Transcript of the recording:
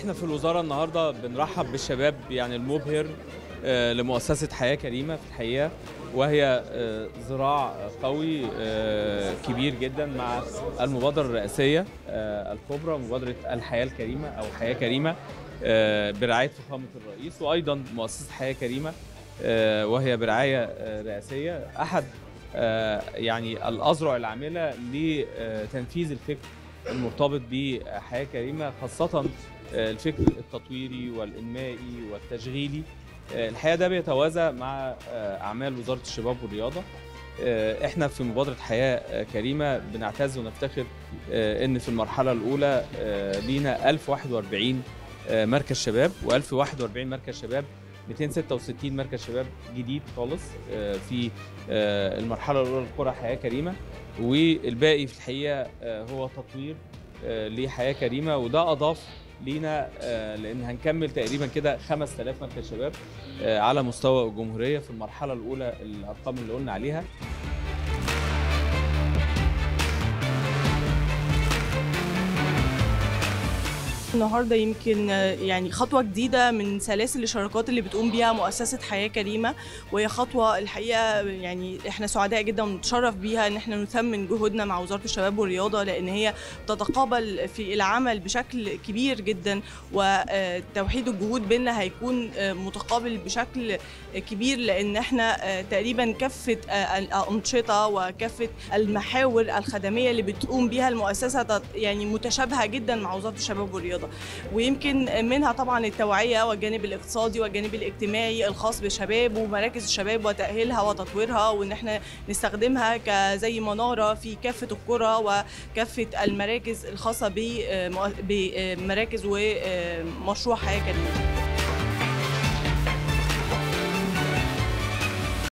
احنا في الوزاره النهارده بنرحب بالشباب يعني المبهر آه، لمؤسسه حياه كريمه في الحقيقه وهي آه، ذراع قوي آه، كبير جدا مع المبادره الرئاسيه آه، الكبرى مبادره الحياه الكريمه او حياه كريمه آه، برعايه فخامه الرئيس وايضا مؤسسه حياه كريمه آه، وهي برعايه آه، رئاسيه احد آه، يعني الاذرع العامله لتنفيذ الفكر المرتبط بحياه كريمه خاصه آه، الفكر التطويري والانمائي والتشغيلي آه، الحقيقه ده بيتوازى مع آه، اعمال وزاره الشباب والرياضه آه، احنا في مبادره حياه آه، كريمه بنعتز ونفتخر آه، ان في المرحله الاولى آه، لينا 1041 آه، مركز شباب و1041 مركز شباب 266 مركز شباب جديد خالص آه، في آه، المرحله الاولى لقرى حياه كريمه والباقي في الحقيقه آه، هو تطوير آه، لحياه كريمه وده اضاف لينا آه، لان هنكمل تقريبا كده 5000 مركز شباب آه، على مستوى الجمهوريه في المرحله الاولى الارقام اللي قلنا عليها النهارده يمكن آه، يعني خطوه جديده من سلاسل الشراكات اللي بتقوم بيها مؤسسه حياه كريمه وهي خطوه الحقيقه يعني احنا سعداء جدا ونتشرف بيها ان احنا نثمن جهودنا مع وزاره الشباب والرياضه لان هي تتقابل في العمل بشكل كبير جدا وتوحيد الجهود بيننا هيكون آه، متقابل بشكل كبير لان احنا آه، تقريبا كافه آه، الانشطه وكافه المحاور الخدميه اللي بتقوم بيها المؤسسه تت- يعني متشابهه جدا مع وزاره الشباب والرياضه ويمكن منها طبعا التوعيه والجانب الاقتصادي والجانب الاجتماعي الخاص بالشباب ومراكز الشباب وتاهيلها وتطويرها وان احنا نستخدمها كزي مناره في كافه القرى وكافه المراكز الخاصه بمراكز ومشروع حياه كريمه